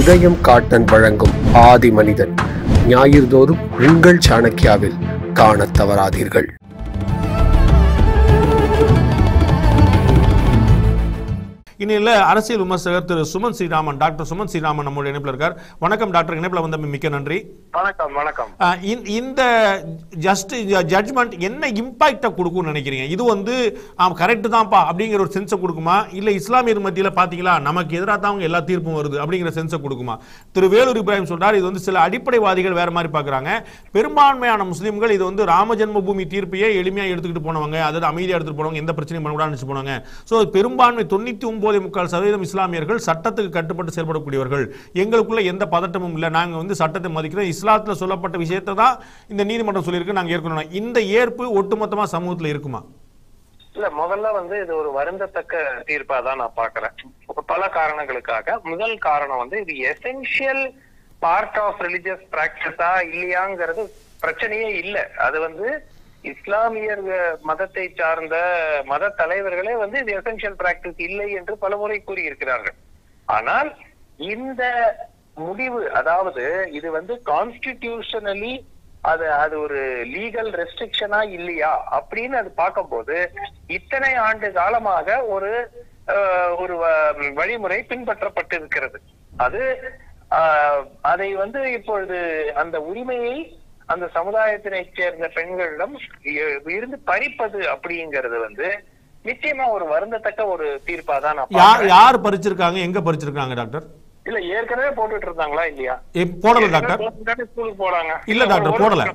உதயம் காட்டன் வழங்கும் ஆதி மனிதன் ஞாயிறுதோறும் உங்கள் சாணக்கியாவில் காணத் தவறாதீர்கள் இன்னில அரசியல் விமர்சகர் திரு சுமன் ஸ்ரீராமன் டாக்டர் சுமன் ஸ்ரீராமன் நம்முடைய இணைப்பில் இருக்கார் வணக்கம் டாக்டர் இணைப்பில் வந்த மிக்க நன்றி வணக்கம் வணக்கம் அஹ் இந்த- இந்த ஜஸ்ட் ஜட்ஜ்மெண்ட் என்ன இம்பாக்டை கொடுக்கும்னு நினைக்கிறீங்க இது வந்து ஆம் கரெக்ட் தான்ப்பா அப்படிங்கிற ஒரு சென்ஸை கொடுக்குமா இல்ல இஸ்லாமியர் மத்தியில பாத்தீங்களா நமக்கு எதிராக தான் அவங்க எல்லா தீர்ப்பும் வருது அப்படிங்கிற சென்ஸை கொடுக்குமா திரு வேலூர் இப்ராஹிம் சொல்றார் இது வந்து சில அடிப்படைவாதிகள் வேற மாதிரி பார்க்கறாங்க பெரும்பான்மையான முஸ்லீம்கள் இது வந்து ராம ஜென்மபூமி தீர்ப்பையே எளிமையா எடுத்துக்கிட்டு போனவங்க அதாவது அமைதியா எடுத்துட்டு போனவங்க எந்த பிரச்சனையும் பண்ணக்கூடாதுன்னு போனாங்க ஸோ பெரும்பான்மை தொண்ணூத்தி ஒன்பது முக்கால் சதவீதம் இஸ்லாமியர்கள் சட்டத்துக்கு கட்டுப்பட்டு செயல்படக்கூடியவர்கள் எங்களுக்குள்ள எந்த பதட்டமும் இல்லை நாங்க வந்து சட்டத்தை மதிக்கிறோம் இஸ்லாத்துல சொல்லப்பட்ட விஷயத்தை தான் இந்த நீதிமன்றம் சொல்லியிருக்கு நாங்க ஏற்கனவே இந்த ஏற்பு ஒட்டுமொத்தமா சமூகத்துல இருக்குமா இல்ல முதல்ல வந்து இது ஒரு வருந்தத்தக்க தீர்ப்பா தான் நான் பாக்குறேன் பல காரணங்களுக்காக முதல் காரணம் வந்து இது எசென்ஷியல் பார்ட் ஆஃப் ரிலிஜியஸ் பிராக்டிஸா இல்லையாங்கிறது பிரச்சனையே இல்ல அது வந்து இஸ்லாமியர் அஹ், மதத்தை சார்ந்த மத தலைவர்களே வந்து இது எசென்ஷியல் பிராக்டிஸ் இல்லை என்று பலமுறை கூறியிருக்கிறார்கள் ஆனால் இந்த முடிவு அதாவது இது வந்து கான்ஸ்டிடியூஷனலி அது அது ஒரு லீகல் ரெஸ்ட்ரிக்ஷனா இல்லையா அப்படின்னு அது பார்க்கும்போது இத்தனை ஆண்டு காலமாக ஒரு அஹ், ஒரு வ- வழிமுறை பின்பற்றப்பட்டிருக்கிறது அது ஆஹ், அதை வந்து இப்பொழுது அந்த உரிமையை அந்த சமுதாயத்தினைச் சேர்ந்த பெண்களிடம் இ- இருந்து பறிப்பது அப்படிங்கிறது வந்து நிச்சயமா ஒரு வருந்தத்தக்க ஒரு தீர்ப்பா தான் நான் யார் பார்க்கிறேன். யார் பறிச்சிருக்காங்க எங்க பறிச்சிருக்காங்க டாக்டர் இல்ல ஏற்கனவே போட்டுட்டு இருந்தாங்களா இல்லையா ஏ, போடல டாக்டர் ஏற்கனவே ஸ்கூலுக்கு போறாங்க இல்ல டாக்டர், ஒரு- போடல.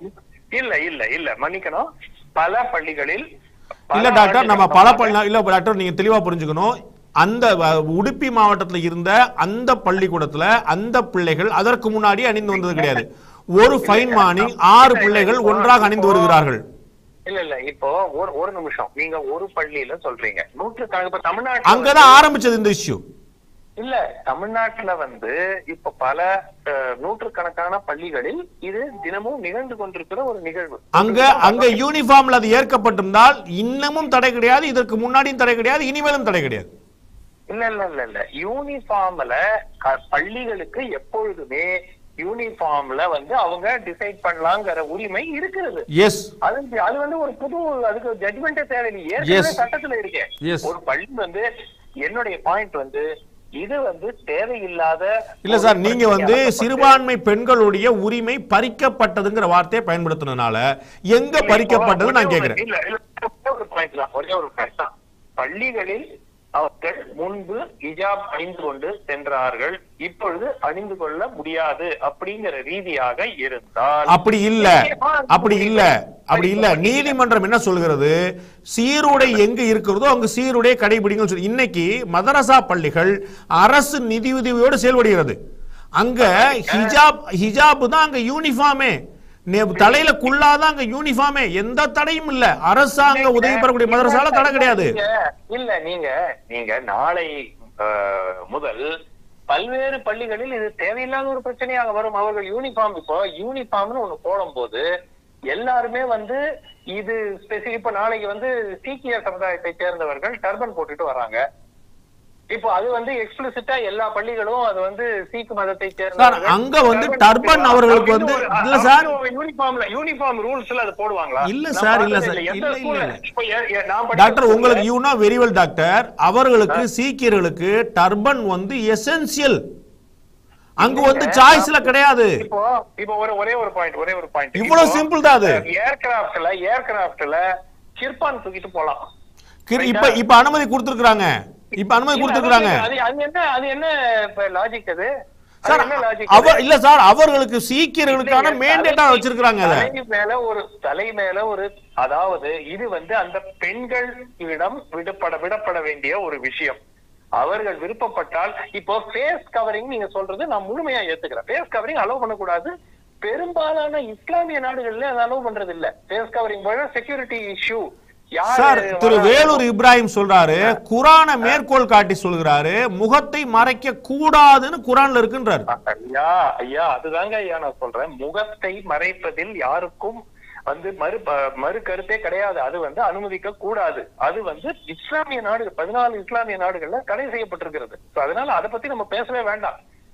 இல்ல இல்ல இல்ல மன்னிக்கணும் பல பள்ளிகளில் பல இல்ல டாக்டர் நம்ம ஆண்டுகள் பல காலமாக- பள்ளி இல்ல டாக்டர் நீங்க தெளிவா புரிஞ்சுக்கணும் அந்த அஹ், உடுப்பி மாவட்டத்துல இருந்த அந்த பள்ளிக்கூடத்துல அந்த பிள்ளைகள் அதற்கு முன்னாடி அணிந்து வந்தது கிடையாது ஒரு ஃபைன் மார்னிங் ஆறு பிள்ளைகள் ஒன்றாக அணிந்து வருகிறார்கள் இல்ல இல்ல இப்போ ஒரு ஒரு நிமிஷம் நீங்க ஒரு பள்ளியில சொல்றீங்க நூற்றுக்கணக்கு இப்ப தமிழ்நாட்டுல அங்கதான் ஆரம்பிச்சது இந்த இஷ்யூ இல்ல தமிழ்நாட்டுல வந்து இப்ப பல அஹ், நூற்றுக்கணக்கான பள்ளிகளில் இது தினமும் நிகழ்ந்து கொண்டிருக்கிற ஒரு நிகழ்வு அங்க அங்க யூனிஃபார்ம்ல அது ஏற்கப்பட்டிருந்தால் இன்னமும் தடை கிடையாது இதற்கு முன்னாடியும் தடை கிடையாது இனிமேலும் தடை கிடையாது இல்ல இல்ல இல்ல இல்ல யூனிஃபார்ம்ல க- பள்ளிகளுக்கு எப்பொழுதுமே யூனிஃபார்ம்ல வந்து அவங்க டிசைட் பண்ணலாங்கிற உரிமை இருக்கிறது எஸ் அது அது வந்து ஒரு புது அதுக்கு ஜட்மெண்டே தேவையில்லை Yes. ஏற்கனவே சட்டத்துல இருக்கே Yes. ஒரு பள்ளி வந்து என்னுடைய பாயிண்ட் வந்து இது வந்து தேவையில்லாத இல்ல ஒரு சார் நீங்க வந்து பிரச்சனையாக சிறுபான்மை பெண்களுடைய உரிமை பறிக்கப்பட்டதுங்கிற வார்த்தையை பயன்படுத்தினதுனால எங்க இல்ல, பறிக்கப்பட்டது இப்போ நான் ஒரே கேக்குறேன் ஒரு- இல்ல இல்ல ஒரே ஒரு பாயிண்ட் தான் ஒரே ஒரு பாயிண்ட் தான் பள்ளிகளில் அவர்கள் முன்பு ஹிஜாப் அணிந்து கொண்டு சென்றார்கள் இப்பொழுது அணிந்து கொள்ள முடியாது அப்படிங்கிற ரீதியாக இருந்தால் அப்படி இல்ல அப்படி இல்ல அப்படி இல்ல நீதிமன்றம் என்ன சொல்கிறது சீருடை எங்க இருக்கிறதோ அங்க சீருடை கடைபிடிங்க சொல்லி இன்னைக்கு மதரசா பள்ளிகள் அரசு நிதியுதவியோடு செயல்படுகிறது அங்க ஹிஜாப் ஹிஜாப் தான் அங்க யூனிஃபார்மே நே- தலையில குள்ளாதான் அங்க யூனிஃபார்மே எந்த தடையும் இல்ல அரசாங்க உதவி பெறக்கூடிய மதரசால தடை கிடையாது நீங்க- இல்ல நீங்க நீங்க நாளை அஹ், முதல் பல்வேறு பள்ளிகளில் இது தேவையில்லாத ஒரு பிரச்சனையாக வரும் அவர்கள் யூனிஃபார்ம் இப்போ யூனிஃபார்ம்னு ஒண்ணு போடும்போது எல்லாருமே வந்து இது ஸ்பெசிஃபிக் இப்ப நாளைக்கு வந்து சீக்கிய சமுதாயத்தை சேர்ந்தவர்கள் டர்பன் போட்டுட்டு வராங்க இப்போ அது வந்து எக்ஸ்பிளிசிட்டா எல்லா பள்ளிகளும் அது வந்து சீக் மதத்தை சார், அங்க வந்து டர்பன் அவர்களுக்கு வந்து- இல்ல சார். யூனிஃபார்ம்ல யூனிஃபார்ம் ரூல்ஸ்ல அது போடுவாங்களா இல்ல நான் சார், இல்ல பார்த்தது சார். எந்த இல்ல, இல்ல, school- இல்ல. இப்போ ஏ- ஏ- நான் படிச்ச டாக்டர் school- உங்களுக்கு you know very well doctor அவர்களுக்கு சீக்கியர்களுக்கு டர்பன் வந்து எசென்சியல் அங்க வந்து சாய்ஸ்ல கிடையாது இப்போ இப்போ ஒரு ஒரே ஒரு பாயிண்ட் ஒரே ஒரு பாயிண்ட் இவ்வளவு simple தான் அது. ஏர்கிராஃப்ட்ல ஏர்கிராஃப்ட்ல கிர்பான் தூக்கிட்டு போலாம் கிரு- இப்ப இப்ப அனுமதி கொடுத்திருக்காங்க இப்ப அனுமதி கொடுத்திருக்காங்க அது அது என்ன அது என்ன லாஜிக் அது அது சார் என்ன லாஜிக் அவர் இல்ல சார் அவர்களுக்கு சீக்கியர்களுக்கான இல்லைங்க, மேண்டேட்டா தலை- வச்சிருக்காங்க அதை தலை மேல ஒரு தலை மேல ஒரு அதாவது இது வந்து அந்த பெண்களிடம் விடப்பட விடப்பட வேண்டிய ஒரு விஷயம் அவர்கள் விருப்பப்பட்டால் இப்போ ஃபேஸ் கவரிங் நீங்க சொல்றது நான் முழுமையா ஏத்துக்கிறேன் ஃபேஸ் கவரிங் அலோவ் பண்ணக்கூடாது பெரும்பாலான இஸ்லாமிய நாடுகள்ல அதை அலோவ் பண்றது இல்ல ஃபேஸ் கவரிங் போல செக்யூரிட்டி இஷ்யூ சார் திரு வேலூர் இப்ராஹிம் சொல்றாரு குரானை மேற்கோள் காட்டி சொல்கிறாரு முகத்தை மறைக்க கூடாதுன்னு குரான்ல இருக்குன்றாரு ஐயா ஐயா அதுதாங்க ஐயா நான் சொல்றேன் முகத்தை மறைப்பதில் யாருக்கும் வந்து மறு ப- மறு கருத்தே கிடையாது அது வந்து அனுமதிக்க கூடாது அது வந்து இஸ்லாமிய நாடுகள் பதினாலு இஸ்லாமிய நாடுகள்ல தடை செய்யப்பட்டிருக்கிறது So, அதனால அதை பத்தி நம்ம பேசவே வேண்டாம்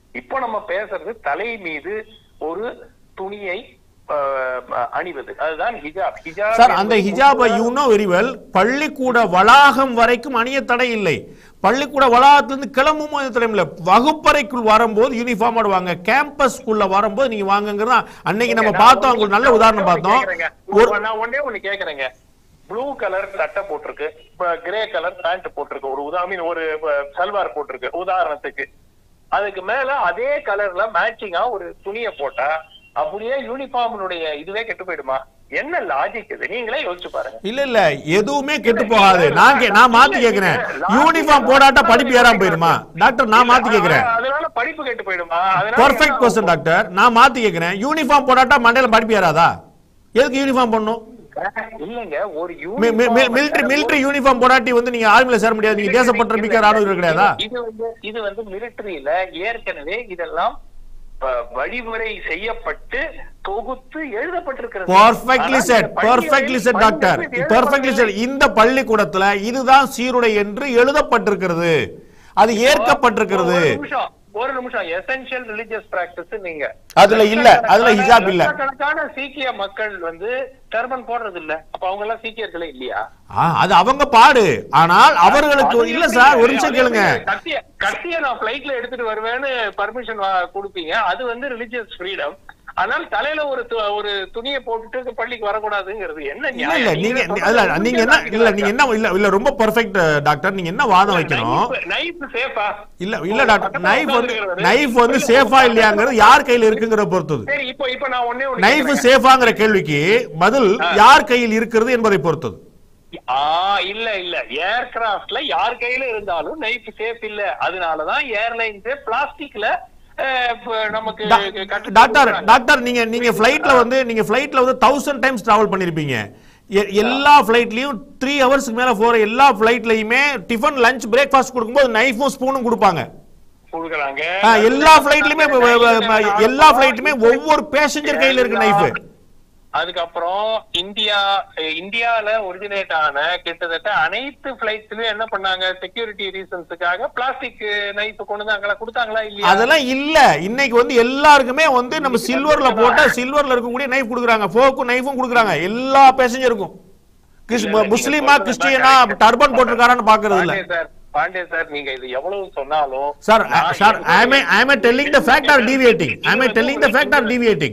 இப்போ நம்ம பேசுறது தலை மீது ஒரு துணியை அஹ், அணிவது அதுதான் ஹிஜாப் ஹிஜாப் சார் அந்த என்பது ஹிஜாபை யூ நோ வெரி வெல் பள்ளிக்கூட வளாகம் வரைக்கும் அணிய தடை இல்லை பள்ளிக்கூட வளாகத்திலிருந்து கிளம்பும் போது தடை இல்லை வகுப்பறைக்குள் வரும்போது யூனிஃபார்ம் வாங்க கேம்பஸ்க்குள்ள வரும்போது நீங்க வாங்குங்கிறது அன்னைக்கு நம்ம பார்த்தோம் உங்களுக்கு நல்ல உதாரணம் பார்த்தோம் ஒரு ஒரு நான் ஒண்ணே ஒண்ணு கேக்குறேங்க ப்ளூ கலர் சட்டை போட்டிருக்கு கிரே கலர் பேண்ட் போட்டிருக்கு ஒரு உதாரணம் ஒரு அஹ், சல்வார் போட்டிருக்கு உதாரணத்துக்கு அதுக்கு மேல அதே கலர்ல மேட்சிங்கா ஒரு துணியை போட்டா அப்படியே யூனிஃபார்முடைய இதுவே கெட்டு போயிடுமா என்ன லாஜிக் இது நீங்களே யோசிச்சு பாருங்க இல்ல இல்ல எதுவுமே கெட்டு போகாது நான் கே- நான் மாத்தி கேக்குறேன் யூனிஃபார்ம் போடாட்டா படிப்பு ஏறாம போயிருமா டாக்டர் நான் மாத்தி கேக்குறேன் அதனால படிப்பு கெட்டு போயிடுமா அதனால பர்ஃபெக்ட் என்ன கொஸ்டின் டாக்டர் நான் மாத்தி கேக்குறேன் யூனிஃபார்ம் போடாட்டா மண்டையில படிப்பு ஏறாதா எதுக்கு யூனிஃபார்ம் பண்ணும் இல்லங்க ஒரு மிலிட்டரி மிலிட்டரி யூனிஃபார்ம் போடாட்டி வந்து நீங்க ஆர்மில சேர முடியாது நீங்க தேசப்பற்ற மிக்க ராணுவம் கிடையாதா இது வந்து இது வந்து மிலிட்டரியில ஏற்கனவே இதெல்லாம் அஹ், வழிமுறை செய்யப்பட்டு தொகுத்து எழுதப்பட்டிருக்கிறது பர்ஃபெக்ட்லி ஆனா செட் இந்த பள்ளியை பர்ஃபெக்ட்லி செட் டாக்டர் பள்ளியில் பர்ஃபெக்ட்லி செட் இந்த பள்ளிக்கூடத்துல இதுதான் சீருடை என்று எழுதப்பட்டிருக்கிறது அது ஏற்கப்பட்டிருக்கிறது ஒரு நிமிஷம் ஒரு நிமிஷம் எசென்ஷியல் ரிலிஜியஸ் பிராக்டிஸ் நீங்க அதுல இல்ல, அதுல ஹிஜாப் இல்ல. லட்சக்கணக்கான சீக்கிய மக்கள் வந்து டர்பன் போடுறது இல்ல அப்ப அவங்க எல்லாம் சீக்கியர்களே இல்லையா ஆ, அது அவங்க பாடு ஆனால் அவர்களுக்கு அது இல்ல எப்படி? சார் ஒரு நிமிஷம் அது கேளுங்க எப்படி? கத்திய கத்திய நான் பிளைட்ல எடுத்துட்டு வருவேன்னு பர்மிஷன் கொடுப்பீங்க அது வந்து ரிலிஜியஸ் ஃப்ரீடம் ஆனால் தலையில ஒரு து- ஒரு துணியை போட்டுட்டு பள்ளிக்கு வரக்கூடாதுங்கிறது என்ன இல்ல இல்ல நீங்க அதுல நீங்க என்ன இல்ல நீங்க என்ன இல்ல இல்ல ரொம்ப பெர்ஃபெக்ட் டாக்டர் நீங்க என்ன வாதம் வைக்கணும் நைஃப் சேஃபா இல்ல இல்ல டாக்டர் நைஃப் வந்து நைஃப் வந்து சேஃபா இல்லையாங்கிறது யார் கையில இருக்குங்கிற பொறுத்தது சரி இப்போ இப்போ நான் ஒண்ணே ஒண்ணு நைஃப் கேக்குறேங்க. சேஃபாங்கிற கேள்விக்கு பதில் யார் கையில் இருக்கிறது என்பதை பொறுத்தது ஆ இல்ல இல்ல ஏர்கிராஃப்ட்ல யார் கையில இருந்தாலும் நைஃப் சேஃப் இல்ல அதனாலதான் ஏர்லைன்ஸ் பிளாஸ்டிக்ல நமக்கு டா- கட்டு டாக்டர் கொடுக்குறாங்க. டாக்டர் நீங்க நீங்க ஃபிளைட்ல வந்து நீங்க ஃபிளைட்ல வந்து தௌசண்ட் டைம்ஸ் டிராவல் பண்ணிருப்பீங்க எ- எல்லா ஃபிளைட்லயும் த்ரீ ஹவர்ஸ்க்கு மேல போற எல்லா ஃபிளைட்லயுமே டிஃபன் லஞ்ச் பிரேக்ஃபாஸ்ட் கொடுக்கும்போது நைஃபும் ஸ்பூனும் கொடுப்பாங்க கொடுக்குறாங்க ஆ, எல்லா ஃபிளைட்லயுமே எல்லா ஃபிளைட்டுமே ஒவ்வொரு பேசஞ்சர் கையில இருக்கு நைஃப் அதுக்கப்புறம் இந்தியா அஹ், இந்தியால ஒரிஜினேட் ஆன கிட்டத்தட்ட அனைத்து பிளைட்ஸ்லயும் என்ன பண்ணாங்க செக்யூரிட்டி ரீசன்ஸுக்காக பிளாஸ்டிக் நைஃப் கொண்டு வந்து அங்கே கொடுத்தாங்களா இல்லையா அதெல்லாம் இல்ல இன்னைக்கு வந்து எல்லாருக்குமே வந்து நம்ம சில்வர்ல போட்டா சில்வர்ல இருக்கக்கூடிய நைஃப் கொடுக்குறாங்க ஃபோக்கும் நைஃபும் கொடுக்குறாங்க எல்லா பேசஞ்சருக்கும் கிறிஸ்- இல்ல, நீங்க முஸ்லீமா சொல்றது கிறிஸ்டியனா correct. டர்பன் போட்டிருக்காரான்னு பாக்குறது இல்ல பாண்டே சார் பாண்டே சார் நீங்க இது எவ்வளவு சொன்னாலும் சார் நான் சார் எனக்கு- I am I am telling the fact or deviating I am telling the fact or deviating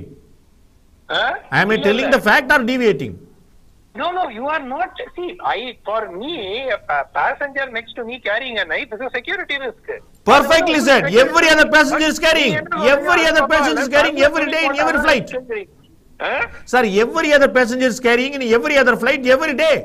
ஆ? ஐ am இல்ல, telling இல்ல. the fact or deviating No, no, you are not. See, I for me, a pa- passenger next to me carrying a knife is a security risk. perfectly said every other passenger is carrying every other passenger is carrying every day in every flight sir every other passenger is carrying in every other flight every day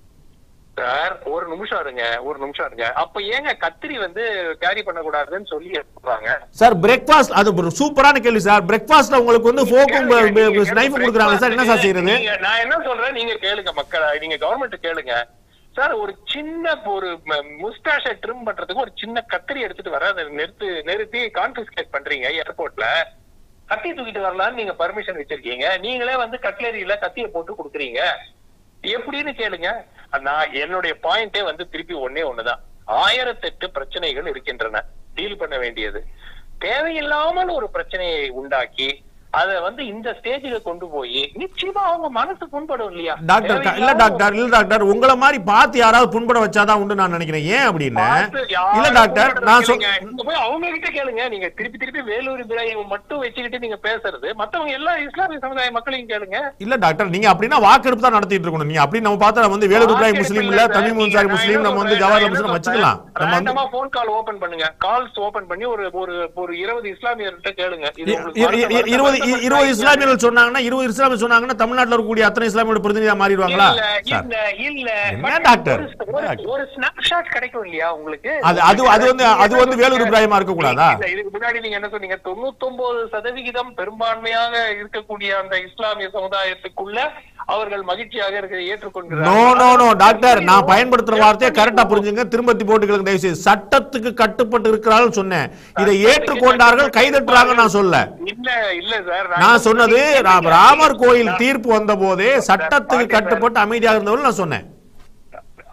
sir ஒரு நிமிஷம் இருங்க ஒரு நிமிஷம் இருங்க அப்ப ஏங்க கத்திரி வந்து கேரி பண்ணக்கூடாதுன்னு சொல்லி சொல்றாங்க சார் பிரேக்ஃபாஸ்ட் அது ஒரு சூப்பரான கேள்வி சார் பிரேக்ஃபாஸ்ட்ல உங்களுக்கு வந்து ஃபோக்கும் நைஃபும் கொடுக்குறாங்க சார் என்ன சார் செய்யறது நீங்க- நான் என்ன சொல்றேன் நீங்க கேளுங்க மக்களை நீங்க கவர்மெண்ட் கேளுங்க சார் ஒரு சின்ன ஒரு முஸ்டாஷ ட்ரிம் பண்றதுக்கு ஒரு சின்ன கத்திரி எடுத்துட்டு வர அதை நிறுத்து நிறுத்தி கான்பிஸ்கேட் பண்றீங்க ஏர்போர்ட்ல கத்தி தூக்கிட்டு வரலாம்னு நீங்க பர்மிஷன் வச்சிருக்கீங்க நீங்களே வந்து கட்லரியில கத்தியை போட்டு கொடுக்குறீங்க எப்படின்னு கேளுங்க நான் என்னுடைய பாயிண்டே வந்து திருப்பி ஒண்ணே ஒண்ணுதான் ஆயிரத்தெட்டு பிரச்சனைகள் இருக்கின்றன டீல் பண்ண வேண்டியது தேவையில்லாமல் ஒரு பிரச்சனையை உண்டாக்கி அத வந்து இந்த ஸ்டேஜுக்கு கொண்டு போய் நிச்சயமா அவங்க மனசு புண்படும் இல்லையா டாக்டர் இல்ல தேவையில்லாம டாக்டர் இல்ல டாக்டர் உங்கள மாதிரி பார்த்து யாராவது புண்பட வச்சாதான் உண்டு நான் நினைக்கிறேன் ஏன் அப்படின்னு பார்த்து யாரும் இல்ல டாக்டர் புண்படுறது நான் சொல் இல்லைங்க. நீங்க போய் அவங்க கிட்ட கேளுங்க நீங்க திருப்பி திருப்பி வேலூர் இப்ராஹிம் மட்டும் வச்சுக்கிட்டு நீங்க பேசுறது மத்தவங்க எல்லா இஸ்லாமிய சமுதாய மக்களையும் கேளுங்க இல்ல டாக்டர் நீங்க அப்படின்னா வாக்கெடுப்பு தான் நடத்திட்டு இருக்கணும் நீங்க அப்படி நம்ம பார்த்தா நம்ம வந்து வேலூர் இப்ராஹிம் முஸ்லீம் இல்ல தமிழ் முன்சாரி முஸ்லீம் நம்ம வந்து ஜவஹர்லால் முஸ்லீம் வச்சுக்கலாம் நம்ம வந்து போன் கால் ஓபன் பண்ணுங்க கால்ஸ் ஓபன் பண்ணி ஒரு ஒரு ஒரு இருபது இஸ்லாமியர்கிட்ட கேளுங்க இது இ- உங்களுக்கு இ- இ- வருத்த- இருபது வருத்த- இ- இருபது இஸ்லாமியர்கள் சொன்னாங்கன்னா இருபது இஸ்லாமியர் சொன்னாங்கன்னா தமிழ்நாட்டுல இருக்கக்கூடிய அத்தனை இஸ்லாமியோட பிரதிநிதியா மாறிடுவாங்களா இல்ல சார் இல்ல இல்ல என்ன But டாக்டர்? ஒரு- ஒரு- ஒரு ஸ்னாப்ஷாட் கிடைக்கும் இல்லையா உங்களுக்கு அது அது அது வந்து அது வந்து வேலூர் இப்ராஹிமா இருக்க கூடாதா இல்ல, இதுக்கு முன்னாடி நீங்க என்ன சொன்னீங்க தொண்ணூத்தொன்பது சதவிகிதம் பெரும்பான்மையாக இருக்கக்கூடிய அந்த இஸ்லாமிய சமுதாயத்துக்குள்ள அவர்கள் மகிழ்ச்சியாக இருக்க ஏற்றுக்கொள்கிறார்கள் நோ நோ நோ டாக்டர் நான் பயன்படுத்துற வார்த்தையை கரெக்டா புரிஞ்சுங்க திரும்பத்தி போட்டுகளுக்கு தயவு செய்து சட்டத்துக்கு கட்டுப்பட்டு இருக்கிறார்கள் சொன்னேன் இதை ஏற்றுக்கொண்டார்கள் கைதட்டுறாங்க நான் சொல்ல இல்ல இல்ல சார் நான் சொன்னது ரா- ராமர் கோயில் தீர்ப்பு வந்த போதே சட்டத்துக்கு கட்டுப்பட்டு அமைதியாக இருந்தவர்கள் நான் சொன்னேன்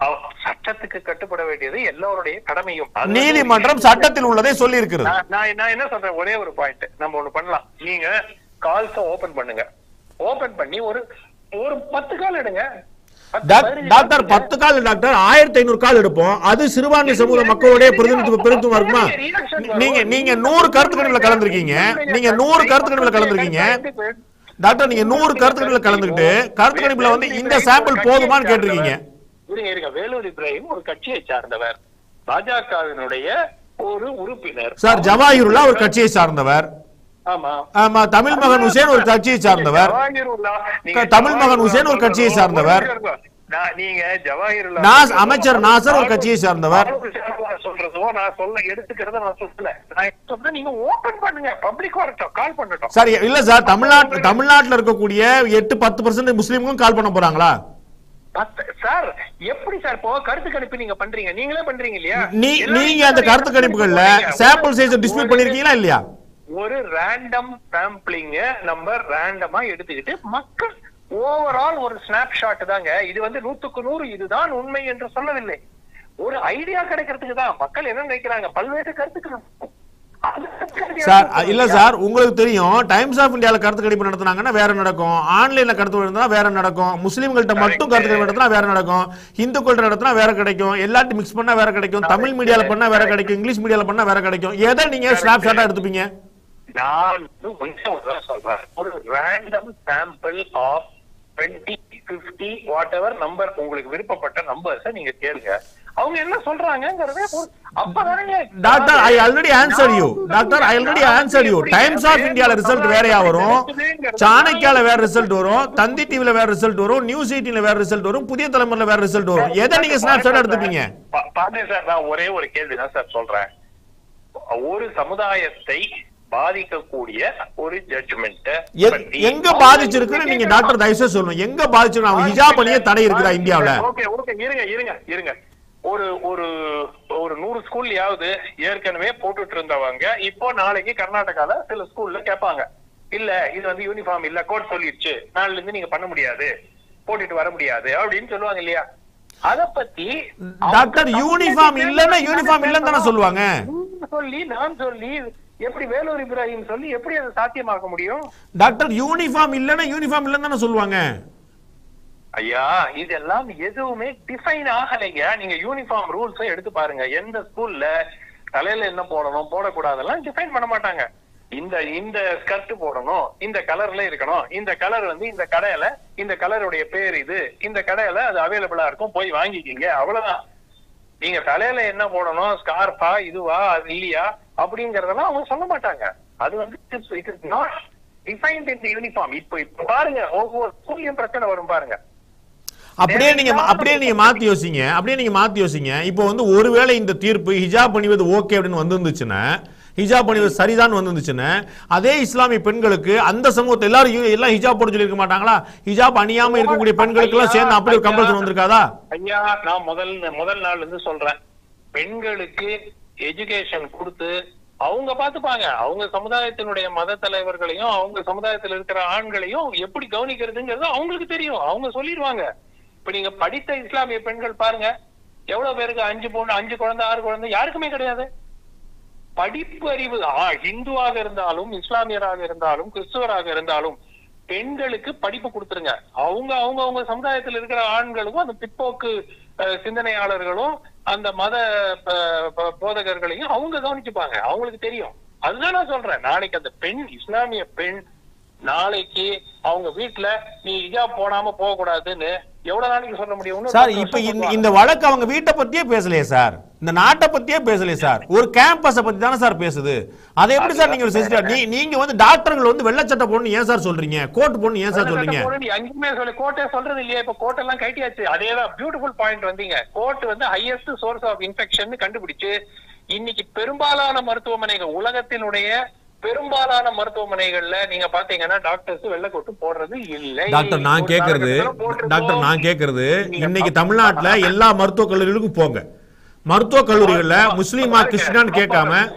சட்டத்துக்கு கட்டுப்பட வேண்டியது எல்லோருடைய கடமையும் அது வந்து நீதிமன்றம் சட்டத்தில் உள்ளதை சொல்லி இருக்கிறது நான் நான் நான் என்ன சொல்றேன் ஒரே ஒரு பாயிண்ட் நம்ம ஒண்ணு பண்ணலாம் நீங்க கால்ஸ் ஓபன் பண்ணுங்க ஓபன் பண்ணி ஒரு ஒரு பத்து கால் எடுங்க பத்து, டாக்- பதினஞ்சு டாக்டர் கால் பத்து கால் டாக்டர் ஆயிரத்தி ஐநூறு கால் எடுப்போம் அது சிறுபான்மை சமூக மக்களுடைய பிரதிநிதித்துவ பிரதித்துவம் இருக்குமா நீங்க நீங்க நூறு கருத்து கணிப்புல கலந்துருக்கீங்க நீங்க நூறு கருத்து கணிப்புல கலந்துருக்கீங்க டாக்டர் நீங்க நூறு கருத்து கணிப்புல கலந்துக்கிட்டு கருத்து கணிப்புல வந்து இந்த சாம்பிள் போதுமான்னு கேட்டிருக்கீங்க இருங்க இருங்க வேலூர் இப்ராஹிம் ஒரு கட்சியை சார்ந்தவர் பாஜகவினுடைய ஒரு உறுப்பினர் சார் ஜவாஹிருல்லா ஒரு கட்சியை சார்ந்தவர் ஆமா ஆமா தமிழ் மகன் ஹுசேன் ஒரு கட்சியை சார்ந்தவர் ஜவாஹிருல்லா, நீங்க தமிழ் மகன் ஹுசேன் ஒரு கட்சியை சார்ந்தவர். நான் நீங்க ஜவாஹிருல்லா நாஸ் அமைச்சர் நாசர் ஒரு கட்சியை சார்ந்தவர் சொல்றதோ நான் சொல்ல எடுத்துக்கிறத நான் சொல்லல நான் சொல்றேன் நீங்க ஓபன் பண்ணுங்க பப்ளிக் வரட்டும் கால் பண்ணட்டும் சார் இல்ல சார் தமிழ்நாட்டு தமிழ்நாட்டுல இருக்கக்கூடிய எட்டு பத்து பர்சன்ட் முஸ்லீம்களும் கால் பண்ண போறாங்களா பத்து- சார் எப்படி சார் இப்போ கருத்து கணிப்பு நீங்க பண்றீங்க நீங்களே பண்றீங்க இல்லையா நீ எல்லாரும் நீங்க அந்த கருத்து கணிப்புகள்ல சாம்பிள் சைஸ் டிஸ்பியூட் பண்ணிருக்கீங்களா இல்லையா ஒரு ரேண்டம் சாம்பிளிங்க நம்ம ரேண்டமா எடுத்துக்கிட்டு மக்கள் ஓவரால் ஒரு ஸ்னாப்ஷாட் தாங்க இது வந்து நூத்துக்கு நூறு இதுதான் உண்மை என்று சொல்லவில்லை ஒரு ஐடியா கிடைக்கிறதுக்கு தான் மக்கள் என்ன நினைக்கிறாங்க பல்வேறு கருத்துக்கள் சார் அ- இல்ல சார் உங்களுக்கு தெரியும் டைம்ஸ் ஆஃப் இந்தியால கருத்து கணிப்பு நடத்துனாங்கன்னா வேற நடக்கும் ஆன்லைன்ல கருத்து நடத்தினா வேற நடக்கும் முஸ்லீம்கள்ட்ட மட்டும் கருத்து கணிப்பு நடத்தினா வேற நடக்கும் இந்துக்கள்ட்ட நடத்தினா வேற கிடைக்கும் எல்லாத்தையும் மிக்ஸ் பண்ணா வேற கிடைக்கும் தமிழ் மீடியால பண்ணா வேற கிடைக்கும் இங்கிலீஷ் மீடியால பண்ணா வேற கிடைக்கும் எதை நீங்க ஸ்னாப் ஷாட்டா எடுத்துப்பீங்க நான் வந்து கொஞ்சம் ஒரு தடவை சொல்றேன் ஒரு random sample of twenty fifty whatever number உங்களுக்கு விருப்பப்பட்ட நம்பர்ஸை நீங்க கேளுங்க அவங்க என்ன சொல்றாங்கங்கறத ஒரு- அப்பதானே doctor I already answer you doctor I already answer you times of இந்தியால ரிசல்ட் வேறையா வரும் சாணக்கியால வேற ரிசல்ட் வரும் தந்தி டிவில வேற ரிசல்ட் வரும் நியூஸ் எயிட்டின்ல வேற ரிசல்ட் வரும் புதிய தலைமுறையில வேற ரிசல்ட் வரும் எதை நீங்க ஸ்னாப் ஷாட் எடுத்துப்பீங்க பா- பாருங்க சார் நான் ஒரே ஒரு கேள்வி தான் சார் சொல்றேன் ஒரு சமுதாயத்தை பாதிக்கக்கூடிய ஒரு ஜட்ஜ்மெண்ட் எ- எங்க பாதிச்சிருக்குன்னு நீங்க டாக்டர் தயவுசெய்து சொல்லணும் எங்க பாதிச்சிருக்கு அவங்க ஹிஜாப் பண்ணியே தடை இருக்குதா இந்தியாவுல ஓகே ஓகே இருங்க இருங்க இருங்க ஒரு ஒரு ஒரு நூறு ஸ்கூல்லயாவது ஏற்கனவே போட்டுட்டு இருந்தவங்க இப்போ நாளைக்கு கர்நாடகால சில ஸ்கூல்ல கேட்பாங்க இல்ல இது வந்து யூனிஃபார்ம் இல்ல கோட் சொல்லிடுச்சு நாளைல இருந்து நீங்க பண்ண முடியாது போட்டுட்டு வர முடியாது அப்படின்னு சொல்லுவாங்க இல்லையா அத பத்தி டாக்டர் யூனிஃபார்ம் இல்லன்னா யூனிஃபார்ம் இல்லன்னு தானே சொல்லுவாங்க நீங்க சொல்லி நான் சொல்லி எப்படி வேலூர் இப்ராஹிம் சொல்லி எப்படி அதை சாத்தியமாக்க முடியும் டாக்டர் யூனிஃபார்ம் இல்லன்னா யூனிஃபார்ம் இல்லன்னு தானே சொல்லுவாங்க ஐயா இதெல்லாம் எதுவுமே டிஃபைன் ஆகலைங்க நீங்க யூனிஃபார்ம் ரூல்ஸ் எடுத்து பாருங்க எந்த ஸ்கூல்ல தலையில என்ன போடணும் போடக்கூடாதெல்லாம் டிஃபைன் பண்ண மாட்டாங்க இந்த இந்த ஸ்கர்ட் போடணும் இந்த கலர்ல இருக்கணும் இந்த கலர் வந்து இந்த கடையில இந்த கலருடைய பேர் இது இந்த கடையில அது அவைலபிளா இருக்கும் போய் வாங்கிக்கிங்க அவ்வளவுதான் நீங்க தலையில என்ன போடணும் ஸ்கார்ஃபா இதுவா அது இல்லையா அப்படிங்கறதெல்லாம் அவங்க சொல்ல மாட்டாங்க அது வந்து it is not defined in uniform இப்போ இப்ப பாருங்க ஒவ்வொரு ஸ்கூல்லையும் பிரச்சனை வரும் பாருங்க அப்படியே நீங்க அப்படியே நீங்க மாத்தி யோசிங்க அப்படியே நீங்க மாத்தி யோசிங்க இப்போ வந்து ஒருவேளை இந்த தீர்ப்பு ஹிஜாப் பண்ணிவது ஓகே அப்படின்னு வந்திருந்துச்சுன்னா ஹிஜாப் பண்ணிவது சரிதான் வந்திருந்துச்சுன்னா அதே இஸ்லாமிய பெண்களுக்கு அந்த சமூகத்தை எல்லாரும் யு- எல்லாம் ஹிஜாப் போட சொல்லியிருக்க மாட்டாங்களா ஹிஜாப் அணியாம இருக்கக்கூடிய பெண்களுக்கு எல்லாம் சேர்ந்து அப்படி ஒரு கம்பல்சன் வந்திருக்காதா ஐயா நான் முதல் முதல் நாள் இருந்து சொல்றேன் பெண்களுக்கு எஜுகேஷன் கொடுத்து அவங்க பாத்துப்பாங்க அவங்க சமுதாயத்தினுடைய மத தலைவர்களையும் அவங்க சமுதாயத்துல இருக்கிற ஆண்களையும் எப்படி கவனிக்கிறதுங்கிறது அவங்களுக்கு தெரியும் அவங்க சொல்லிடுவாங்க இப்ப நீங்க படித்த இஸ்லாமிய பெண்கள் பாருங்க எவ்வளவு பேருக்கு அஞ்சு பொண்ணு அஞ்சு குழந்தை ஆறு குழந்தை யாருக்குமே கிடையாது படிப்பு அறிவு ஆ, இந்துவாக இருந்தாலும் இஸ்லாமியராக இருந்தாலும் கிறிஸ்துவராக இருந்தாலும் பெண்களுக்கு படிப்பு கொடுத்துருங்க அவங்க அவங்க அவங்க சமுதாயத்தில் இருக்கிற ஆண்களுக்கும் அந்த பிற்போக்கு அஹ், சிந்தனையாளர்களும் அந்த மத ப- ப- போதகர்களையும் அவங்க கவனிச்சுப்பாங்க அவங்களுக்கு தெரியும் அதுதான் நான் சொல்றேன் நாளைக்கு அந்த பெண் இஸ்லாமிய பெண் நாளைக்கு அவங்க வீட்டுல நீ ஹிஜாப் போடாம போக கூடாதுன்னு எவ்வளவு நாளைக்கு சொல்ல முடியும் சார் இப்ப இந்த இந்த வழக்கு அவங்க வீட்டை பத்தியே பேசலையே சார் இந்த நாட்டை பத்தியே பேசலையே சார் ஒரு கேம்பஸ பத்தி தானே சார் பேசுது அதை எப்படி சார் நீங்க சென்சிட்டிவ் நீ நீங்க வந்து டாக்டர்கள் வந்து வெள்ளச்சட்டை போடணும் ஏன் சார் சொல்றீங்க கோட் போடணும் ஏன் சார் சொல்றீங்க அங்கேயுமே சொல்லி கோட்டே சொல்றது இல்லையா இப்ப கோட் எல்லாம் கட்டியாச்சு அதேதான் பியூட்டிஃபுல் பாயிண்ட் வந்தீங்க கோட் வந்து ஹையஸ்ட் சோர்ஸ் ஆஃப் இன்ஃபெக்ஷன் கண்டுபிடிச்சு இன்னைக்கு பெரும்பாலான மருத்துவமனைகள் உலகத்தினுடைய பெரும்பாலான மருத்துவமனைகள்ல நீங்க பாத்தீங்கன்னா டாக்டர்ஸ் வெள்ளை கோட்டு போடுறது இல்லை டாக்டர் நான் ஒரு கேக்குறது காலகட்டத்துல போட்டிருக்கோம். டாக்டர் நான் கேக்குறது நீங்க இன்னைக்கு தப்பு தமிழ்நாட்டுல எல்லா மருத்துவக் கல்லூரிகளுக்கும் போங்க மருத்துவக் கல்லூரிகள்ல முஸ்லீமா கிறிஸ்டினான்னு கேட்காம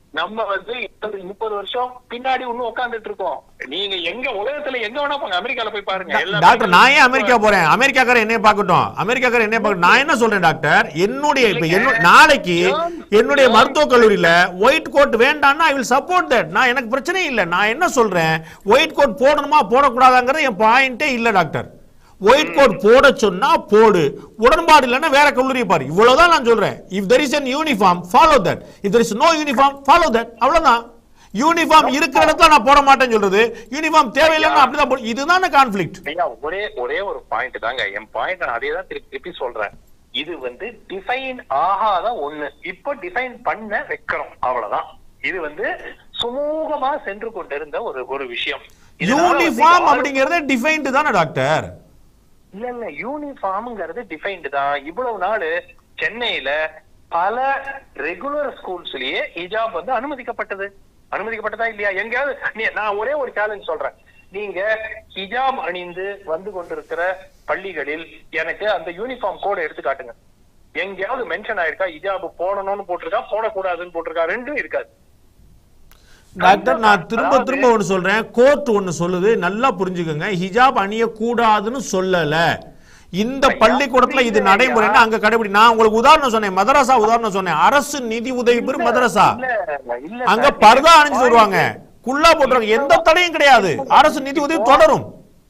நம்ம வந்து இருபது முப்பது வருஷம் பின்னாடி இன்னும் உட்கார்ந்துட்டு இருக்கோம் நீங்க எங்க உலகத்துல எங்க வேணா போங்க அமெரிக்கால போய் பாருங்க எல்லா டாக்டர் நான் ஏன் அமெரிக்கா போறேன் அமெரிக்காக்காரர் என்னைய பார்க்கட்டும் அமெரிக்காக்காரர் என்னைய பார்க்கட்டும் நான் என்ன சொல்றேன் டாக்டர் என்னுடைய இப்ப என்ன நாளைக்கு என்னுடைய மருத்துவக் கல்லூரியில ஒயிட் கோட் வேண்டாம்னா ஐ வில் சப்போர்ட் தட் நான் எனக்கு பிரச்சனை இல்லை நான் என்ன சொல்றேன் ஒயிட் கோட் போடணுமா போடக்கூடாதாங்கிறது என் பாயிண்டே இல்ல டாக்டர் ஒயிட் கோட் போட சொன்னா போடு உடன்பாடு இல்லைன்னா வேற கல்லூரியை பாரு இவ்வளவுதான் நான் சொல்றேன் if there is an uniform follow that if there is no uniform follow that அவ்வளவுதான் யூனிஃபார்ம் இருக்கிற இடத்துல நான் போட மாட்டேன்னு சொல்றது யூனிஃபார்ம் தேவையில்லைன்னா அப்படிதான் போடு இதுதானே கான்ஃபிளிக்ட் ஐயா ஒரே ஒரே ஒரு பாயிண்ட் தாங்க என் பாயிண்ட் நான் அதே தான் திருப்பி திருப்பி சொல்றேன் இது வந்து டிஃபைன் ஆகாத ஒண்ணு இப்போ டிஃபைன் பண்ண வைக்கிறோம் அவ்வளவுதான் இது வந்து சுமூகமா சென்று கொண்டிருந்த ஒரு ஒரு விஷயம் இதனால வந்து யூனிஃபார்ம் யாரும்- அப்படிங்கறதே டிஃபைன்டு தானே டாக்டர் இல்ல இல்ல யூனிஃபார்ம்ங்கிறது டிஃபைன்டு தான் இவ்வளவு நாள் சென்னையில பல ரெகுலர் ஸ்கூல்ஸ்லயே ஹிஜாப் வந்து அனுமதிக்கப்பட்டது அனுமதிக்கப்பட்டதா இல்லையா எங்கேயாவது நீ- நான் ஒரே ஒரு சேலஞ்ச் சொல்றேன் நீங்க ஹிஜாப் அணிந்து வந்து கொண்டிருக்கிற பள்ளிகளில் எனக்கு அந்த யூனிஃபார்ம் கோடை எடுத்து காட்டுங்க எங்கேயாவது மென்ஷன் ஆயிருக்கா ஹிஜாப் போடணும்னு போட்டிருக்கா போடக்கூடாதுன்னு போட்டிருக்கா ரெண்டும் இருக்காது டாக்டர் நான் திரும்ப அதாவது- திரும்ப ஒன்னு சொல்றேன் கோர்ட் ஒன்னு சொல்லுது நல்லா புரிஞ்சுக்கோங்க ஹிஜாப் அணிய கூடாதுன்னு சொல்லல இந்த ஐயா, பள்ளிக்கூடத்துல இது புரியுது நடைமுறை ஐயா. அங்க கடைபிடி நான் உங்களுக்கு உதாரணம் சொன்னேன் மதரசா உதாரணம் சொன்னேன் அரசு நிதி உதவி பெறும் மதரசா இல்ல, இல்ல அங்க சார், பர்தா நீங்க அணிஞ்சு வருவாங்க குல்லா போட்டுருவாங்க எந்த தடையும் கிடையாது அரசு நிதி உதவி தொடரும்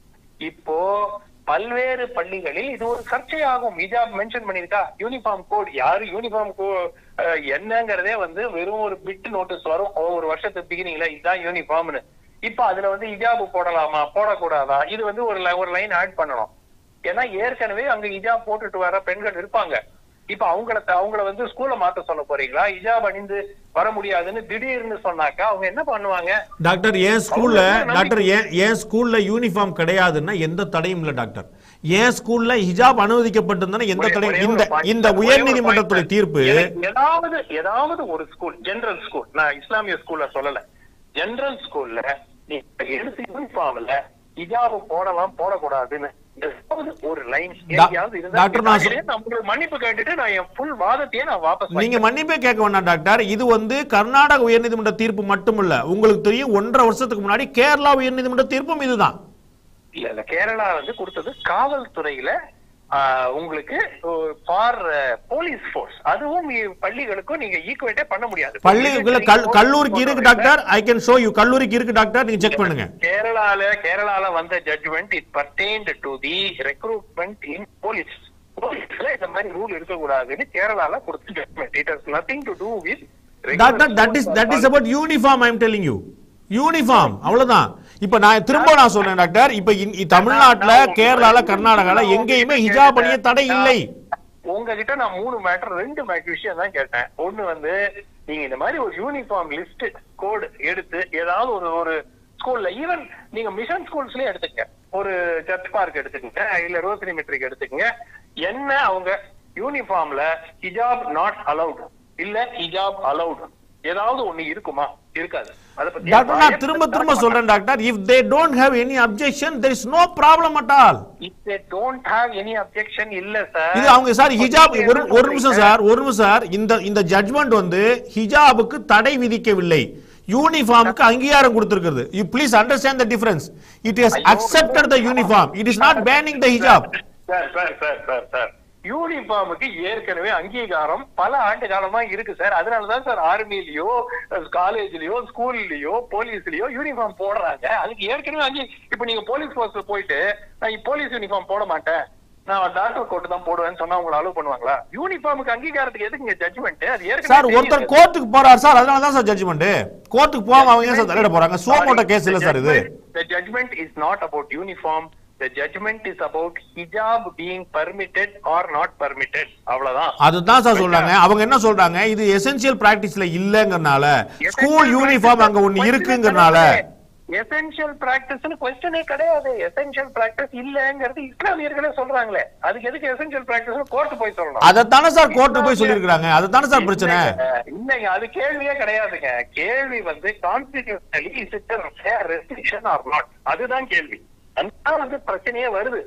இப்போ பல்வேறு பள்ளிகளில் இது ஒரு சர்ச்சையாகும் ஹிஜாப் மென்ஷன் பண்ணிருக்கா யூனிஃபார்ம் கோட் யாரு யூனிஃபார்ம் கோ அஹ், என்னங்கிறதே வந்து வெறும் ஒரு பிட் நோட்டீஸ் வரும் ஒவ்வொரு வருஷத்துக்கு பிகினிங்ல இதுதான் யூனிஃபார்ம்னு இப்ப அதுல வந்து ஹிஜாப் போடலாமா போடக்கூடாதா இது வந்து ஒரு li- ஒரு லைன் ஆட் பண்ணணும் ஏன்னா ஏற்கனவே அங்க ஹிஜாப் போட்டுட்டு வர பெண்கள் இருப்பாங்க இப்ப அவங்கள அவங்கள வந்து ஸ்கூல்ல மாத்த சொல்ல போறீங்களா ஹிஜாப் அணிந்து வர முடியாதுன்னு திடீர்னு சொன்னாக்கா அவங்க என்ன பண்ணுவாங்க டாக்டர் என் ஸ்கூல்ல அவங்க நம்பிக்கை- டாக்டர் ஏன் என் ஸ்கூல்ல யூனிஃபார்ம் கிடையாதுன்னா எந்த தடையும் இல்ல டாக்டர் என் ஸ்கூல்ல ஹிஜாப் அனுமதிக்கப்பட்டிருந்தா எந்த ஒரே- தடையும் ஒரே ஒரு இந்த point, இந்த ஒரே ஒரு உயர் point, நீதிமன்றத்துடைய sir. தீர்ப்பு எனக்கு ஏதாவது ஏதாவது ஒரு ஸ்கூல் ஜெனரல் ஸ்கூல் நான் இஸ்லாமிய ஸ்கூல்ல சொல்லல ஜெனரல் ஸ்கூல்ல நீ எடுத்து யூனிஃபார்ம்ல ஹிஜாப் போடலாம் போடக்கூடாதுன்னு ஏதாவது ஒரு லைன் எங்கேயாவது இருந்தா டாக்டர், நான் சொ- நான் உங்களுக்கு மன்னிப்பு கேட்டுட்டு நான் என் ஃபுல் வாதத்தையே நான் வாபஸ் நீங்க மன்னிப்பே கேட்க வேண்டாம் டாக்டர் இது வந்து கர்நாடக உயர்நீதிமன்ற தீர்ப்பு மட்டுமல்ல உங்களுக்கு தெரியும் ஒன்றரை வருஷத்துக்கு முன்னாடி கேரளா உயர்நீதிமன்ற தீர்ப்பும் இதுதான் இல்ல இல்ல கேரளா வந்து கொடுத்தது காவல்துறையில ஆஹ், உங்களுக்கு ஃபார் போலீஸ் ஃபோர்ஸ் அதுவும் இ- பள்ளிகளுக்கும் நீங்க ஈக்குவேட்டே பண்ண முடியாது பள்ளிக்குள்ள கல் கல்லூரிக்கு இருக்கு doctor I can show you கல்லூரிக்கு இருக்கு டாக்டர் நீங்க செக் பண்ணுங்க கேரளால கேரளால வந்த judgment it pertained to the recruitment in police போலீஸ்ல இந்த மாதிரி ரூல் இருக்க கூடாதுன்னு கேரளால கொடுத்த judgment it has nothing to do with doctor that is that is about uniform I am telling you uniform அவ்வளவுதான் இப்ப நான் திரும்ப நான் சொல்றேன் டாக்டர் இப்ப இந்- இ- தமிழ்நாட்டுல கேரளால கர்நாடகால எங்கேயுமே ஹிஜாப் அணிய தடை இல்லை உங்ககிட்ட நான் மூணு மேட்டர் ரெண்டு மேட்டர் விஷயம் தான் கேட்டேன் ஒண்ணு வந்து நீங்க இந்த மாதிரி ஒரு யூனிஃபார்ம் லிஸ்ட் கோடு எடுத்து ஏதாவது ஒரு ஒரு ஸ்கூல்ல ஈவன் நீங்க மிஷன் ஸ்கூல்ஸ்லயே எடுத்துக்கங்க ஒரு சர்ச் பார்க் எடுத்துக்கங்க இல்ல ரோசரி மெட்ரிக் எடுத்துக்கங்க என்ன அவங்க யூனிஃபார்ம்ல ஹிஜாப் நாட் அலவுட் இல்ல ஹிஜாப் அலவுட் ஏதாவது ஒண்ணு இருக்குமா இருக்காது அத பத்தி டாக்டர் நான் திரும்ப திரும்ப சொல்றேன் doctor if they don't have any objection there is no problem at all if they don't have any objection இல்ல சார் இது அவங்க சார் ஹிஜாப் ஒரு ஒரு நிமிஷம் சார் ஒரு நிமிஷம் சார் இந்த இந்த ஜட்மெண்ட் வந்து ஹிஜாபுக்கு தடை விதிக்கவில்லை யூனிஃபார்முக்கு அங்கீகாரம் கொடுத்திருக்கிறது you please understand the difference it is accepted the uniform it is not banning the hijab sir sir sir sir sir யூனிஃபார்முக்கு ஏற்கனவே அங்கீகாரம் பல ஆண்டு காலமா இருக்கு சார் அதனாலதான் சார் ஆர்மிலயோ காலேஜ்லயோ ஸ்கூல்லயோ போலீஸ்லயோ யூனிஃபார்ம் போடுறாங்க அதுக்கு ஏற்கனவே அங்கீ இப்ப நீங்க போலீஸ் போர்ஸ்ல போயிட்டு நான் போலீஸ் யூனிஃபார்ம் போட மாட்டேன் நான் டாக்டர் கோட் தான் போடுவேன்னு சொன்னா உங்களை அலோவ் பண்ணுவாங்களா யூனிஃபார்முக்கு அங்கீகாரத்துக்கு எதுக்குங்க ஜட்ஜ்மெண்ட் அது ஏற்கனவே சார் ஒருத்தர் தெரியுது. கோர்ட்டுக்கு போறார் சார் அதனால தான் சார் ஜட்ஜ்மெண்ட் கோர்ட்டுக்கு போகாம அவங்க ஏன் சார் தலையிட போறாங்க சோமோட்ட கேஸ் இல்ல சார் இது The judgment is not about uniform. The judgment is about hijab being permitted or not permitted. அவ்வளவுதான் அதுதான் சார் சொல்றாங்க அவங்க என்ன சொல்றாங்க இது எசென்சியல் பிராக்டிஸ்ல இல்லங்கறனால ஸ்கூல் யூனிஃபார்ம் அங்க ஒண்ணு இருக்குங்கறனால எசென்ஷியல் பிராக்டிஸ்னு கொஸ்டினே கிடையாது எசென்ஷியல் பிராக்டிஸ் இல்லங்கிறது இஸ்லாமியர்களே சொல்றாங்களே அதுக்கு எதுக்கு எசென்ஷியல் பிராக்டிஸ் கோர்ட் போய் சொல்லணும் அதைத்தானே சார் கோர்ட்டு போய் சொல்லியிருக்காங்க அதுதானே சார் பிரச்சனை இல்லைங்க, இல்லைங்க அது கேள்வியே கிடையாதுங்க கேள்வி வந்து constitutionally is it restriction or not அதுதான் கேள்வி அதுதான் வந்து பிரச்சனையே வருது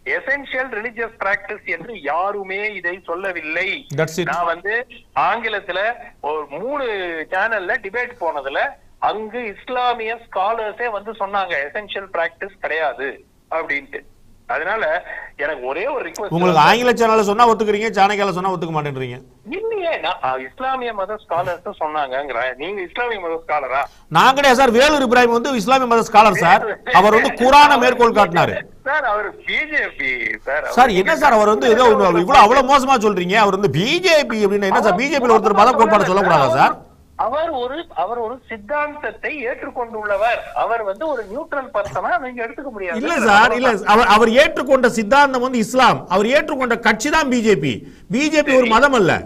எசென்ஷியல் ரிலிஜியஸ் பிராக்டிஸ் என்று யாருமே இதை சொல்லவில்லை That's it. நான் வந்து ஆங்கிலத்துல ஒரு மூணு சேனல்ல டிபேட் போனதுல அங்கு இஸ்லாமிய ஸ்காலர்ஸே வந்து சொன்னாங்க எசென்ஷியல் பிராக்டிஸ் கிடையாது அப்படின்ட்டு அதனால எனக்கு ஒரே ஒரு ரிக்வஸ்ட் உங்களுக்கு ஆங்கில சேனல்ல சொன்னா ஒத்துக்கிறீங்க சாணக்கியால சொன்னா ஒத்துக்க மாட்டேன்றீங்க இல்லையே நான் அஹ், இஸ்லாமிய மத ஸ்காலர்ஸ் சொன்னாங்கங்கிற நீங்க இஸ்லாமிய மத ஸ்காலரா நான் கிடையாது சார் வேலூர் இப்ராஹிம் வந்து இஸ்லாமிய மத ஸ்காலர் சார் அவர் வந்து குரான மேற்கோள் காட்டினாரு சார் அவர் பிஜேபி சார் சார் என்ன சார் அவர் வந்து ஏதோ ஒண்ணு இவ்வளவு அவ்வளவு மோசமா சொல்றீங்க அவர் வந்து பிஜேபி அப்படின்னு என்ன சார் பிஜேபியில் ஒருத்தர் மத கோட்பாடு சொல்லக்கூடாதா சார் அவர் ஒரு அவர் ஒரு சித்தாந்தத்தை ஏற்றுக்கொண்டுள்ளவர் அவர் வந்து ஒரு நியூட்ரல் பர்சனா நீங்க எடுத்துக்க முடியாது இல்ல சார் இல்ல அவர் அவர் ஏற்றுக்கொண்ட சித்தாந்தம் வந்து இஸ்லாம் அவர் ஏற்றுக்கொண்ட கட்சி தான் பிஜேபி பிஜேபி ஒரு மதம் அல்ல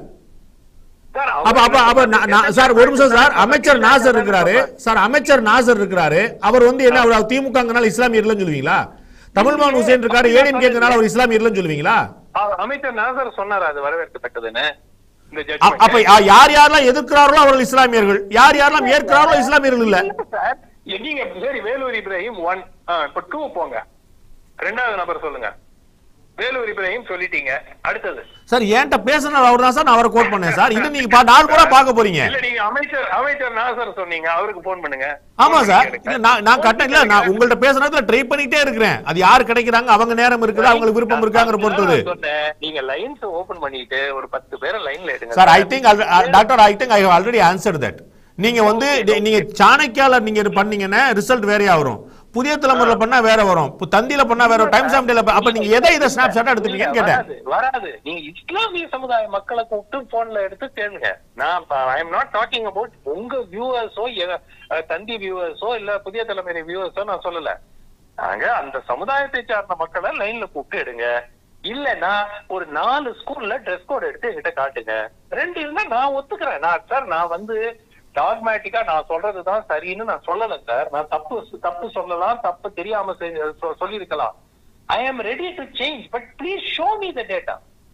சார், அவர் அப்ப அப்ப அப்ப நான்- நான்- சார் ஒரு நிமிஷம் சார் அமைச்சர் நாசர் இருக்கிறாரு சார் அமைச்சர் நாசர் இருக்கிறாரு அவர் வந்து என்ன அவர் திமுகங்கனால இஸ்லாமியர் இல்லைன்னு சொல்லுவீங்களா தமிழ்மான் ஹுசேன் இருக்காரு ஏடிஎம் கேங்கனால அவர் இஸ்லாமியர் இல்லைன்னு சொல்லுவீங்களா அவர் அமைச்சர் நாசர் சொன்னார் அது வரவேற்கத்தக்கதுன்னு இந்த அ- judgment. அப்ப யா- யார் யாரெல்லாம் எதிர்க்கிறார்களோ அவர்கள் இஸ்லாமியர்கள் யார் யாரெல்லாம் ஏற்கிறார்களோ இஸ்லாமியர்கள் இல்ல இல்ல சார் நீங்க சரி வேலூர் இப்ராஹிம் ஒன் இப்ப டூ போங்க ரெண்டாவது நபர் சொல்லுங்க வேலூர் இப்ராஹிம் சொல்லிட்டீங்க அடுத்தது சார் என்கிட்ட பேசின அவர் தான் சார் நான் அவரை கோட் பண்ணேன் சார் இது நீங்க பா- நாலு முறை பார்க்க போறீங்க இல்ல நீங்க அமைச்சர் அமைச்சர் நாசர் சொன்னீங்க அவருக்கு போன் பண்ணுங்க ஆமா Phone சார் பண்ணி இல்ல கேளுங்க. நான் நான் கட்ட இல்ல நான் உங்கள்ட்ட பேசுனதுல ட்ரை பண்ணிட்டே இருக்கிறேன் அது யார் கிடைக்கிறாங்க அவங்க நேரம் இருக்குது அவங்களுக்கு விருப்பம் இருக்காங்கிற பொறுத்தது நான் சொன்னேன், நீங்க லைன்ஸ் ஓபன் பண்ணிட்டு ஒரு பத்து பேரை லைன்ல எடுங்க sir I think doctor I think I have already answer that நீங்க வந்து நீ- நீங்க சாணக்கியால நீங்க இது பண்ணீங்கன்னா ரிசல்ட் வேறையா வரும் புதிய தலைமுறையில பண்ணா வேற வரும் இப்போ தந்தியில பண்ணா வேற வரும் டைம்ஸ் ஆஃப் டேல அப்ப நீங்க எதை இதை ஸ்னாப் ஷாட்டா எடுத்துப்பீங்கன்னு கேட்டேன் வராது, வராது நீங்க இஸ்லாமிய சமுதாய மக்களை கூப்பிட்டு போன்ல எடுத்து கேளுங்க நான் I am not talking about உங்க வியூவர்ஸோ தந்தி வியூவர்ஸோ இல்ல புதிய தலைமுறை வியூவர்ஸோ நான் சொல்லல நாங்க அந்த சமுதாயத்தை சார்ந்த மக்களை லைன்ல கூப்பிட்டு எடுங்க இல்லன்னா ஒரு நாலு ஸ்கூல்ல ட்ரெஸ் கோட் எடுத்து என்கிட்ட காட்டுங்க ரெண்டு இருந்தா நான் ஒத்துக்கிறேன் நான் சார் நான் வந்து டாக்மேட்டிக்கா நான் சொல்றதுதான் சரின்னு நான் சொல்லல சார் நான் தப்பு தப்பு சொல்லலாம் தப்பு தெரியாம செஞ்ச- சொ- சொல்லியிருக்கலாம் I am ready to change but please show me the data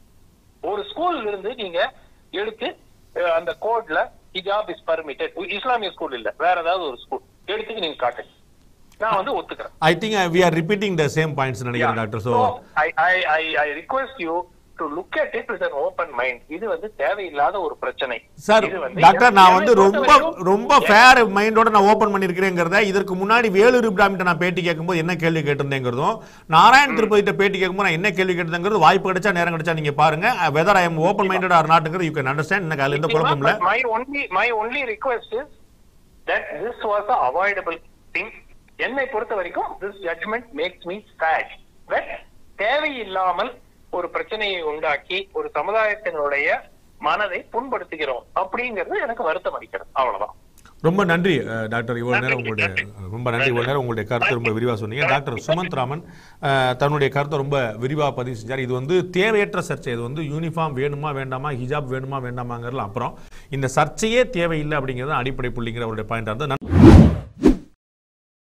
ஒரு ஸ்கூல்ல இருந்து நீங்க எடுத்து அஹ், அந்த கோட்ல ஹிஜாப் இஸ் பர்மிட்டட் இஸ்லாமிய ஸ்கூல் இல்ல வேற ஏதாவது ஒரு ஸ்கூல் எடுத்து நீங்க காட்டுங்க நான் வந்து ஒத்துக்கிறேன் I think we are repeating the same points நினைக்கிறேன் doctor so I I I I request you to look at it with an open mind இது வந்து தேவையில்லாத ஒரு பிரச்சனை சார் இது வந்து டாக்டர் நான் என்னை வந்து ரொம்ப பொறுத்தவரைக்கும் ரொம்ப ஃபேர் மைண்டோட நான் ஓபன் பண்ணிருக்கிறேங்கிறத இதற்கு முன்னாடி வேலூர் இப்ராஹிம்கிட்ட நான் பேட்டி கேட்கும்போது என்ன கேள்வி கேட்டிருந்தேங்கிறதும் நாராயண் திருப்பதிட்ட பேட்டி கேட்கும்போது நான் என்ன கேள்வி கேட்டிருந்தேங்கிறது வாய்ப்பு கிடைச்சா நேரம் கிடைச்சா நீங்க பாருங்க whether I am open minded or நாட்டுங்கிறது யூ கேன் அண்டர்ஸ்டாண்ட் எனக்கு அதுல எந்த குழப்பம் இல்ல But my only my only request is that this was a avoidable thing. என்னை பொறுத்த வரைக்கும் this judgment makes me sad. That தேவையில்லாமல் ஒரு பிரச்சனையை உண்டாக்கி ஒரு சமுதாயத்தினுடைய மனதை புண்படுத்துகிறோம் அப்படிங்கிறது எனக்கு வருத்தம் அளிக்கிறது அவ்வளவுதான் ரொம்ப நன்றி அஹ், டாக்டர் இவ்வளவு நேரம் உங்களுடைய ரொம்ப நன்றி இவ்வளவு நேரம் உங்களுடைய கருத்தை ரொம்ப விரிவா சொன்னீங்க டாக்டர் சுமந்த் ராமன் அஹ், தன்னுடைய கருத்தை ரொம்ப விரிவா பதிவு செஞ்சார் இது வந்து தேவையற்ற சர்ச்சை இது வந்து யூனிஃபார்ம் வேணுமா வேண்டாமா ஹிஜாப் வேணுமா வேண்டாமாங்கிறதுல அப்புறம் இந்த சர்ச்சையே தேவையில்லை அப்படிங்கிறது அடிப்படை புள்ளிங்கிற அவருடைய பாயிண்டா இருந்து